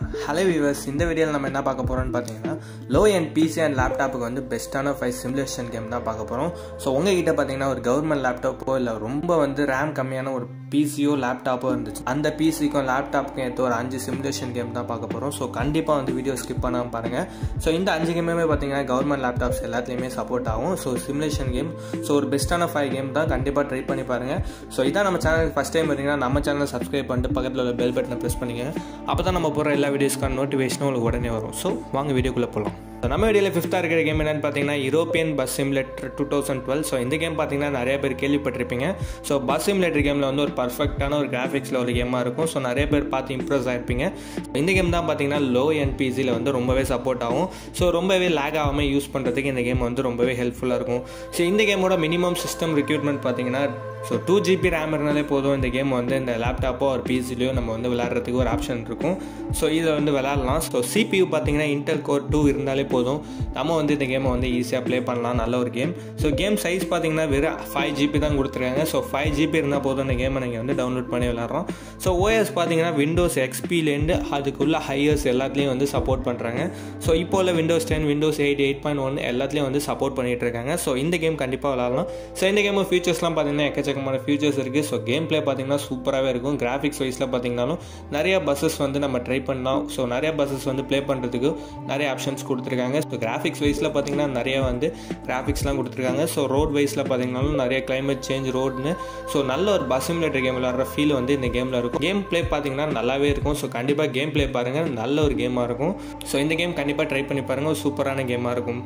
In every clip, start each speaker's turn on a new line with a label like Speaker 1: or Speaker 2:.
Speaker 1: hello viewers இந்த வீடியோவில் நம்ம என்ன பார்க்க போகிறோம்னு பார்த்தீங்கன்னா லோ அண்ட் பிசி அண்ட் லேப்டாப்புக்கு வந்து பெஸ்ட்டான ஃபைவ் சிமுலேஷன் கேம் தான் பார்க்க போகிறோம் ஸோ உங்ககிட்ட பார்த்தீங்கன்னா ஒரு கவர்மெண்ட் லேப்டாப்போ இல்லை ரொம்ப வந்து ரேம் கம்மியான ஒரு பிசியோ லேப்டாப்போ இருந்துச்சு அந்த பிசிக்கும் லேப்டாப்புக்கும் ஏற்ற ஒரு அஞ்சு சிமுலேஷன் கேம் தான் பார்க்க போகிறோம் ஸோ கண்டிப்பாக வந்து வீடியோ ஸ்கிப் பண்ணாமல் பாருங்கள் ஸோ இந்த அஞ்சு கேமுமே பார்த்தீங்கன்னா கவர்மெண்ட் லேப்டாப்ஸ் எல்லாத்துலேயுமே சப்போர்ட் ஆகும் ஸோ சிமுலேஷன் கேம் ஸோ ஒரு பெஸ்ட்டான ஃபைவ் கேம் தான் கண்டிப்பாக ட்ரை பண்ணி பாருங்கள் ஸோ இதான் நம்ம சேனலுக்கு ஃபஸ்ட் டைம் இருந்தீங்கன்னா நம்ம சேனலை சப்ஸ்கிரைப் பண்ணிட்டு பக்கத்தில் உள்ள பெல் பட்டனை ப்ரெஸ் பண்ணிங்க அப்போ தான் நம்ம போகிற எல்லா வீடியோஸ்க்கான நோட்டிஃபிகேஷனும் உங்களுக்கு உடனே வரும் ஸோ வாங்க வீடியோக்குள்ளே போகலாம் நம்ம வீடியோவில் ஃபிஃப்த்தாக இருக்கிற கேம் என்னென்னு பார்த்தீங்கன்னா European bus simulator two thousand twelve so இந்த கேம் பார்த்தீங்கன்னா நிறைய பேர் கேள்விப்பட்டிருப்பீங்க ஸோ பஸ் சிமுலேட்டர் கேமில் வந்து ஒரு பர்ஃபெக்டான ஒரு கிராஃபிக்ஸில் ஒரு கேமாக இருக்கும் ஸோ நிறைய பேர் பார்த்து இம்ப்ரெஸ் ஆகிருப்பீங்க இந்த கேம் தான் பார்த்தீங்கன்னா லோ அண்ட் பிசியில் வந்து ரொம்பவே சப்போர்ட் ஆகும் ஸோ ரொம்பவே லேக் ஆகாமல் யூஸ் பண்ணுறதுக்கு இந்த கேம் வந்து ரொம்பவே ஹெல்ப்ஃபுல்லாக இருக்கும் ஸோ இந்த கேமோட மினிமம் சிஸ்டம் ரெக்யூட்மெண்ட் பார்த்தீங்கன்னா ஸோ டூ ஜிபி ரேம் இருந்தாலே போதும் இந்த கேம் வந்து இந்த லேப்டாப்போ ஒரு பிசிலையோ நம்ம வந்து விளையாடுறதுக்கு ஒரு ஆப்ஷன் இருக்கும் ஸோ இதை வந்து விளையாடலாம் ஸோ சிபியூ பார்த்தீங்கன்னா இன்டெல் கோர் டூ இருந்தாலே போதும் நம்ம வந்து இந்த கேமை வந்து ஈஸியாக ப்ளே பண்ணலாம் நல்ல ஒரு கேம் ஸோ கேம் சைஸ் பார்த்தீங்கன்னா வெறும் ஃபைவ் ஜிபி தான் கொடுத்துருக்காங்க ஸோ ஃபைவ் ஜிபி இருந்தால் போதும் இந்த கேமை நீங்கள் வந்து டவுன்லோட் பண்ணி விளாட்றோம் ஸோ ஓஎஸ் பார்த்தீங்கன்னா விண்டோஸ் எக்ஸ்பிலேருந்து அதுக்குள்ள ஹையர்ஸ் எல்லாத்துலேயும் வந்து சப்போர்ட் பண்ணுறாங்க ஸோ இப்போ உள்ள Windows ten Windows eight eight point one எல்லாத்துலேயும் வந்து சப்போர்ட் பண்ணிட்டு இருக்காங்க ஸோ இந்த கேம் கண்டிப்பாக விளாட்லாம் ஸோ இந்த கேம் ஃபியூச்சர்ஸ்லாம் பார்த்தீங்கன்னா எக்கச்சக்கமான ஃபியூச்சர்ஸ் இருக்குது ஸோ கேம் ப்ளே பார்த்தீங்கன்னா சூப்பராகவே இருக்கும் கிராஃபிக்ஸ் வைஸில் பார்த்தீங்கன்னாலும் நிறைய பஸ்ஸஸ் வந்து நம்ம ட்ரை பண்ணலாம் ஸோ நிறைய பஸ்ஸஸ் வந்து ப்ளே பண்ணுறதுக்கு நிறைய ஆப்ஷன்ஸ் கொடுத்துருக்காங்க ஸோ கிராஃபிக்ஸ் வைஸில் பார்த்தீங்கன்னா நிறைய வந்து கிராஃபிக்ஸ்லாம் கொடுத்துருக்காங்க ஸோ ரோட் வைஸில் பார்த்தீங்கன்னாலும் நிறைய கிளைமேட் சேஞ்ச் ரோடுன்னு ஸோ நல்ல ஒரு பஸ் சிமுலேட்டர் கேம் விளாட்ற ஃபீல் வந்து இந்த கேமில் இருக்கும் கேம் ப்ளே பார்த்தீங்கன்னா நல்லாவே இருக்கும் ஸோ கண்டிப்பாக கேம் ப்ளே பாருங்கள் நல்ல ஒரு கேமாக இருக்கும் ஸோ இந்த கேம் கண்டிப்பாக ட்ரை பண்ணி பாருங்கள் ஒரு சூப்பரான கேமாக இருக்கும்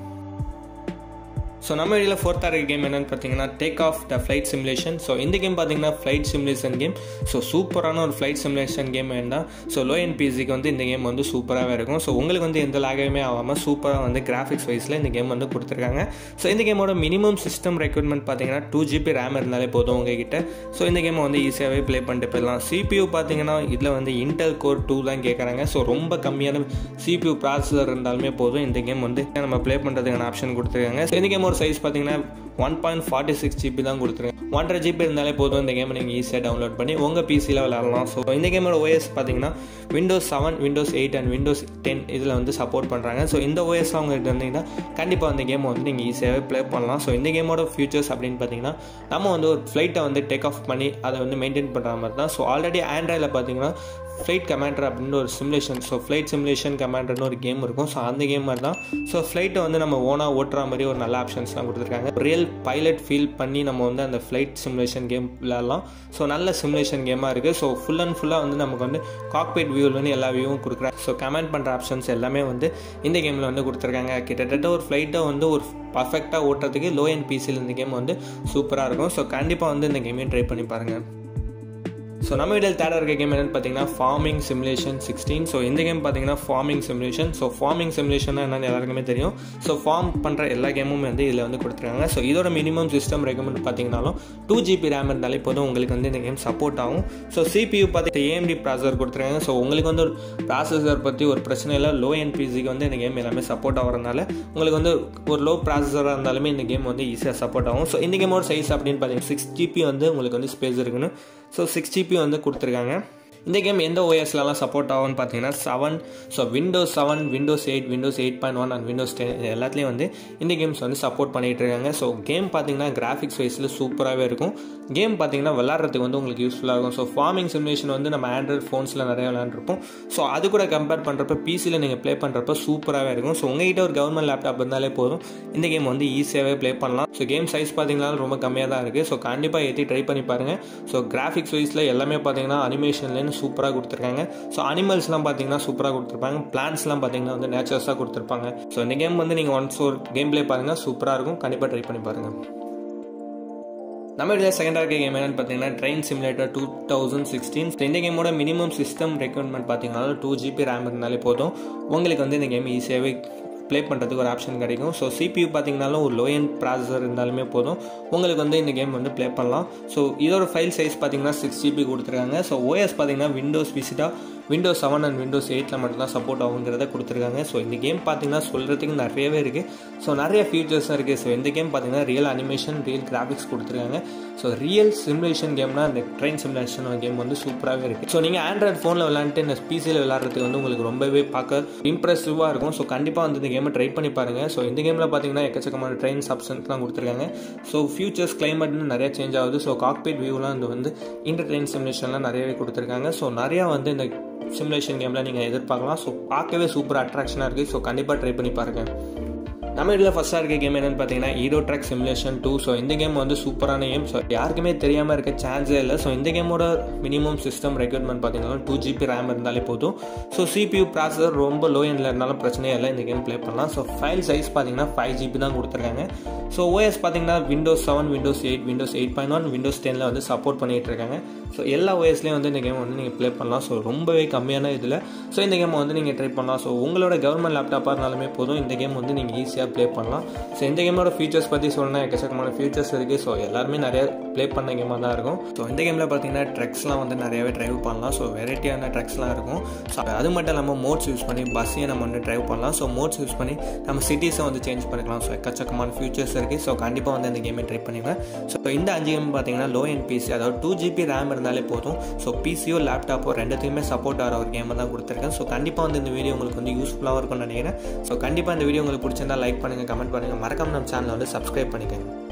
Speaker 1: ஸோ நம்ம வீடியோவில் ஃபோர்த்தாக இருக்க கேம் என்னென்னு பார்த்தீங்கன்னா take off the flight simulation so இந்த கேம் பார்த்தீங்கன்னா ஃப்ளைட் சிமுலேஷன் கேம் ஸோ சூப்பரான ஒரு ஃப்ளைட் சிமுலேஷன் கேம் வேண்டாம் ஸோ லோ என் பிசிக்கு வந்து இந்த கேம் வந்து சூப்பராகவே இருக்கும் ஸோ உங்களுக்கு வந்து எந்த லாகவே ஆகாமல் சூப்பராக வந்து கிராஃபிக்ஸ் வைஸில் இந்த கேம் வந்து கொடுத்துருக்காங்க ஸோ இந்த கேமோட மினிமம் சிஸ்டம் ரெக்யூர்மெண்ட் பார்த்தீங்கன்னா டூ ஜிபி ரேம் இருந்தாலே போதும் உங்ககிட்ட ஸோ இந்த கேமை வந்து ஈஸியாகவே ப்ளே பண்ணிட்டு போயிடலாம் சிபியூ பார்த்தீங்கன்னா இதில் வந்து இன்டெல் கோர் டூ தான் கேட்குறாங்க ஸோ ரொம்ப கம்மியான சிபியூ ப்ராசஸர் இருந்தாலுமே போதும் இந்த கேம் வந்து நம்ம ப்ளே பண்ணுறதுக்கான ஆப்ஷன் கொடுத்துருக்காங்க ஸோ இந்த கேமோட சைஸ் பார்த்தீங்கன்னா one point forty six GB தான் கொடுத்துருங்க ஒன்றரை ஜிபி இருந்தாலே போதும் இந்த கேமை நீங்கள் ஈஸியாக டவுன்லோட் பண்ணி உங்கள் பிசியில் விளாட்லாம் ஸோ இந்த கேமோட ஓஎஸ் பார்த்தீங்கன்னா Windows seven Windows eight and Windows ten இதில் வந்து சப்போர்ட் பண்ணுறாங்க ஸோ இந்த ஓஎஸ் அவங்ககிட்ட இருந்தீங்கன்னா கண்டிப்பாக அந்த கேமை வந்து நீங்கள் ஈஸியாகவே ப்ளே பண்ணலாம் ஸோ இந்த கேமோட ஃபியூச்சர்ஸ் அப்படின்னு பார்த்தீங்கன்னா நம்ம வந்து ஒரு ஃப்ளைட்டை வந்து டேக் ஆஃப் பண்ணி அதை வந்து மெயின்டைன் பண்ணுற மாதிரி தான் ஸோ ஆல்ரெடி ஆண்ட்ராய்டில் பார்த்தீங்கன்னா ஃப்ளைட் கமாண்டர் அப்படின்னு ஒரு சிமுலேஷன் ஸோ ஃப்ளைட் சிமுலேஷன் கமாண்டர்னு ஒரு கேம் இருக்கும் ஸோ அந்த கேம் மாதிரி தான் ஸோ ஃப்ளைட்டை வந்து நம்ம ஓனாக ஓட்டுற மாதிரி ஒரு நல்ல ஆப்ஷன்ஸ்லாம் கொடுத்துருக்காங்க ரியல் பைலட் ஃபீல் பண்ணி நம்ம வந்து அந்த ஃப்ளைட் சிமுலேஷன் கேம் விளாட்லாம் ஸோ நல்ல சிமுலேஷன் கேமாக இருக்குது ஸோ ஃபுல் அண்ட் ஃபுல்லாக வந்து நமக்கு வந்து காக்பேட் வியூவில் வந்து எல்லா வியூவும் கொடுக்குறாங்க ஸோ கமெண்ட் பண்ணுற ஆப்ஷன்ஸ் எல்லாமே வந்து இந்த கேமில் வந்து கொடுத்துருக்காங்க கிட்டத்தட்ட ஒரு ஃப்ளைட்டை வந்து ஒரு பர்ஃபெக்டாக ஓட்டுறதுக்கு லோ என் பிசியில் இந்த கேம் வந்து சூப்பராக இருக்கும் ஸோ கண்டிப்பாக வந்து இந்த கேமையும் ட்ரை பண்ணி பாருங்கள் ஸோ நம்ம வீடியோ தேட இருக்க கேம் என்னென்னு பார்த்தீங்கன்னா ஃபார்மிங் சிமுலேஷன் சிக்ஸ்டீன் ஸோ இந்த கேம் பார்த்தீங்கன்னா farming simulation so farming simulation என்னென்னு எல்லாருக்குமே தெரியும் ஸோ ஃபார்ம் பண்ணுற எல்லா கேமும் வந்து இதில் வந்து கொடுத்துருக்காங்க ஸோ இதோட மினிமம் சிஸ்டம் ரெக்கமெண்ட் பார்த்தீங்கன்னாலும் டூ ஜிபி ரேம் இருந்தாலே போதும் உங்களுக்கு வந்து இந்த கேம் சப்போர்ட் ஆகும் ஸோ சிபியூ பார்த்து ஏஎம்டி ப்ராசர் கொடுத்துருக்காங்க ஸோ உங்களுக்கு வந்து ஒரு ப்ராசஸர் பற்றி ஒரு பிரச்சனை இல்லை லோ என் பிசிக்கு வந்து இந்த கேம் எல்லாமே சப்போர்ட் ஆகிறதுனால உங்களுக்கு வந்து ஒரு லோ ப்ராசஸராக இருந்தாலுமே இந்த கேம் வந்து ஈஸியாக சப்போர்ட் ஆகும் ஸோ இந்த கேமோட சைஸ் அப்படின்னு பார்த்தீங்கன்னா சிக்ஸ் ஜிபி வந்து உங்களுக்கு வந்து ஸ்பேஸ் இருக்குன்னு ஸோ சிக்ஸ் ஜிபி வந்து கொடுத்துருக்காங்க இந்த கேம் எந்த ஓஎஸ்லலாம் சப்போர்ட் ஆகும்னு பார்த்தீங்கன்னா seven so Windows seven Windows eight Windows eight point one and Windows ten எல்லாத்துலேயும் வந்து இந்த கேம்ஸ் வந்து சப்போர்ட் பண்ணிகிட்டு இருக்காங்க ஸோ கேம் பார்த்தீங்கன்னா கிராஃபிக்ஸ் வைஸில் சூப்பராகவே இருக்கும் கேம் பார்த்தீங்கன்னா விளாட்றதுக்கு வந்து உங்களுக்கு யூஸ்ஃபுல்லாக இருக்கும் ஸோ ஃபார்மிங் சிமுலேஷன் வந்து நம்ம ஆண்ட்ராய்ட் ஃபோன்ஸில் நிறைய விளாண்டுருப்போம் ஸோ அது கூட கம்பேர் பண்ணுறப்ப பிசியில் நீங்கள் ப்ளே பண்ணுறப்ப சூப்பராகவே இருக்கும் ஸோ உங்ககிட்ட ஒரு கவர்மெண்ட் லேப்டாப் இருந்தாலே போதும் இந்த கேம் வந்து ஈஸியாகவே ப்ளே பண்ணலாம் ஸோ கேம் சைஸ் பார்த்தீங்கன்னா ரொம்ப கம்மியாக தான் இருக்குது ஸோ கண்டிப்பாக ஏற்றி ட்ரை பண்ணி பாருங்கள் ஸோ கிராஃபிக்ஸ் வைஸில் எல்லாமே பார்த்தீங்கன்னா அனிமேஷன்லேருந்து சூப்பராக கொடுத்துருக்காங்க ஸோ அனிமல்ஸ்லாம் பார்த்தீங்கன்னா சூப்பராக கொடுத்துருப்பாங்க பிளான்ஸ்லாம் பார்த்தீங்கன்னா வந்து நேச்சர்ஸாக கொடுத்துருப்பாங்க ஸோ இந்த கேம் வந்து நீங்கள் ஒன்ஸ் ஒரு கேம் ப்ளே பாருங்கள் சூப்பராக இருக்கும் கண்டிப்பாக ட்ரை பண்ணி பாருங்கள் நம்ம இதில் செகண்டாக இருக்க கேம் என்னன்னு பார்த்தீங்கன்னா train simulator two thousand sixteen இந்த கேமோட மினிமம் சிஸ்டம் ரெக்யர்மெண்ட் பார்த்தீங்கன்னா டூ ஜிபி ரேம் இருந்தாலே போதும் உங்களுக்கு வந்து இந்த கேம் ஈஸியாகவே ப்ளே பண்ணுறதுக்கு ஒரு ஆப்ஷன் கிடைக்கும் ஸோ சிபியூ பார்த்தீங்கனாலும் ஒரு லோ என் ப்ராசஸர் இருந்தாலுமே போதும் உங்களுக்கு வந்து இந்த கேம் வந்து ப்ளே பண்ணலாம் ஸோ இதோட ஃபைல் சைஸ் பார்த்தீங்கன்னா சிக்ஸ் ஜிபி கொடுத்துருக்காங்க ஸோ ஓஎஸ் பார்த்தீங்கன்னா Windows Vista Windows seven and Windows எயிட்டில் மட்டும்தான் சப்போர்ட் ஆகுங்கிறத கொடுத்துருக்காங்க ஸோ இந்த கேம் பார்த்தீங்கன்னா சொல்கிறதுக்கு நிறையவே இருக்குது ஸோ நிறைய ஃபீச்சர்ஸும் இருக்குது ஸோ இந்த கேம் பார்த்தீங்கன்னா ரியல் அனிமேஷன் ரியல் கிராஃபிக்ஸ் கொடுத்துருக்காங்க ஸோ ரியல் சிமுலேஷன் கேம்னா இந்த ட்ரெயின் சிமுலேஷன் கேம் வந்து சூப்பராகவே இருக்குது ஸோ நீங்கள் ஆண்ட்ராய்ட் ஃபோனில் விளாண்டுட்டு இந்த பிசியில் விளாட்றதுக்கு வந்து உங்களுக்கு ரொம்பவே பார்க்க இம்ப்ரெசிவாக இருக்கும் ஸோ கண்டிப்பாக வந்து இந்த கேமை ட்ரை பண்ணி பாருங்கள் ஸோ இந்த கேமில் பார்த்தீங்கன்னா எக்கச்சக்கமான ட்ரெயின் சப்ஸ்டன்ஸ்லாம் கொடுத்துருக்காங்க ஸோ ஃபியூச்சர்ஸ் கிளைமேட்னு நிறைய சேஞ்ச் ஆகுது ஸோ காக்பீட் வியூலாம் இது வந்து இந்த ட்ரெயின் சிமுலேஷன்லாம் நிறையவே கொடுத்துருக்காங்க ஸோ நிறையா வந்து இந்த சிமுலேஷன் கேமில் நீங்கள் எதிர்பார்க்கலாம் ஸோ பார்க்கவே சூப்பர் அட்ராக்ஷனாக இருக்குது ஸோ கண்டிப்பாக ட்ரை பண்ணி பாருங்கள் நம்ம இதில் ஃபஸ்ட்டாக இருக்க கேம் என்னென்னு பார்த்தீங்கன்னா Euro truck simulation two so இந்த கேம் வந்து சூப்பரான கேம் ஸோ யாருக்குமே தெரியாமல் இருக்க சான்ஸே இல்லை ஸோ இந்த கேமோட மினிமம் சிஸ்டம் ரெக்யர்மெண்ட் பார்த்தீங்கன்னா டூ ஜிபி ரேம் இருந்தாலே போதும் ஸோ சிபியூ ப்ராசஸர் ரொம்ப லோ எண்டில் இருந்தாலும் பிரச்சனையே இல்லை இந்த கேம் ப்ளே பண்ணலாம் ஸோ ஃபைல் சைஸ் பார்த்தீங்கன்னா ஃபைவ் ஜிபி தான் கொடுத்துருக்காங்க ஸோ ஓஎஸ் பார்த்தீங்கன்னா Windows seven Windows eight Windows eight point one Windows டெனில் வந்து சப்போர்ட் பண்ணிகிட்டு இருக்காங்க ஸோ எல்லா ஓஎஸ்லேயும் வந்து இந்த கேம் வந்து நீங்கள் ப்ளே பண்ணலாம் ஸோ ரொம்பவே கம்மியான இதில் ஸோ இந்த கேம் வந்து நீங்கள் ட்ரை பண்ணலாம் ஸோ உங்களோட கவர்மெண்ட் லேப்டாப்பாக இருந்தாலுமே போதும் இந்த கேம் வந்து நீங்கள் ஈஸியாக ப்ளே பண்ணலாம் ஸோ இந்த கேமோட ஃபீச்சர்ஸ் பற்றி சொல்லணும் எக்கச்சக்கமான ஃபீச்சர்ஸ் இருக்குது ஸோ எல்லாருமே நிறைய ப்ளே பண்ண கேமாக தான் இருக்கும் ஸோ இந்த கேமில் பார்த்தீங்கன்னா ட்ரக்ஸ்லாம் வந்து நிறையவே ட்ரைவ் பண்ணலாம் ஸோ வெரைட்டியான ட்ரக்ஸ்லாம் இருக்கும் ஸோ அது மட்டும் இல்லாமல் மோட்ஸ் யூஸ் பண்ணி பஸ்ஸையும் நம்ம வந்து ட்ரைவ் பண்ணலாம் ஸோ மோட்ஸ் யூஸ் பண்ணி நம்ம சிட்டிஸை வந்து சேஞ்ச் பண்ணிக்கலாம் ஸோ எக்கச்சக்கமான ஃபியூச்சர்ஸ் இருக்குது ஸோ கண்டிப்பாக வந்து இந்த கேமை ட்ரை பண்ணிடுவேன் ஸோ இந்த அஞ்சு கேம் பார்த்தீங்கன்னா லோ என் பிசி அதாவது டூ ஜிபி ரேம் இருந்தாலே போதும் ஸோ பிசியோ லேப்டாப்போ ரெண்டுத்துக்குமே சப்போர்ட் ஆகிற ஒரு கேமை தான் கொடுத்துருக்கேன் ஸோ கண்டிப்பாக வந்து இந்த வீடியோ உங்களுக்கு வந்து யூஸ்ஃபுல்லாக இருக்கும்னு நினைக்கிறேன் ஸோ கண்டிப்பாக இந்த வீடியோ உங்களுக்கு பிடிச்சிருந்தா லைக் பண்ணுங்கள் கமெண்ட் பண்ணுங்கள் மறக்காம நம்ம சேனலை வந்து சப்ஸ்கிரைப் பண்ணிக்கோங்க